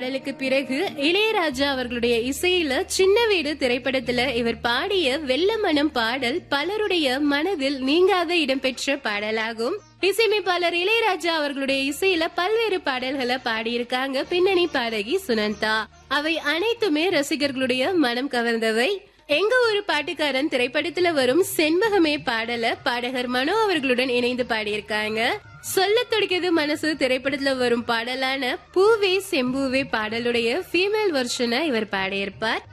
பாடலுக்கு பிறகு இளையராஜா அவர்களுடைய இசையில சின்ன வீடு திரைப்படத்துல இவர் பாடிய வெள்ள மனம் பாடல் பலருடைய மனதில் நீங்காத இடம்பெற்ற பாடலாகும் இசையமைப்பாளர் இளையராஜா அவர்களுடைய இசையில பல்வேறு பாடல்களை பாடியிருக்காங்க பின்னணி பாடகி சுனந்தா அவை அனைத்துமே ரசிகர்களுடைய மனம் கவர்ந்தவை எங்க ஒரு பாட்டுக்காரன் திரைப்படத்துல வரும் செண்பகமே பாடல பாடகர் மனோ அவர்களுடன் இணைந்து பாடியிருக்காங்க சொல்ல துடிக்கிறது மனசு திரைப்படத்துல வரும் பாடலான பூவே செம்பூவே பாடலுடைய ஃபீமேல் வெர்ஷனை இவர் பாடியிருப்பார்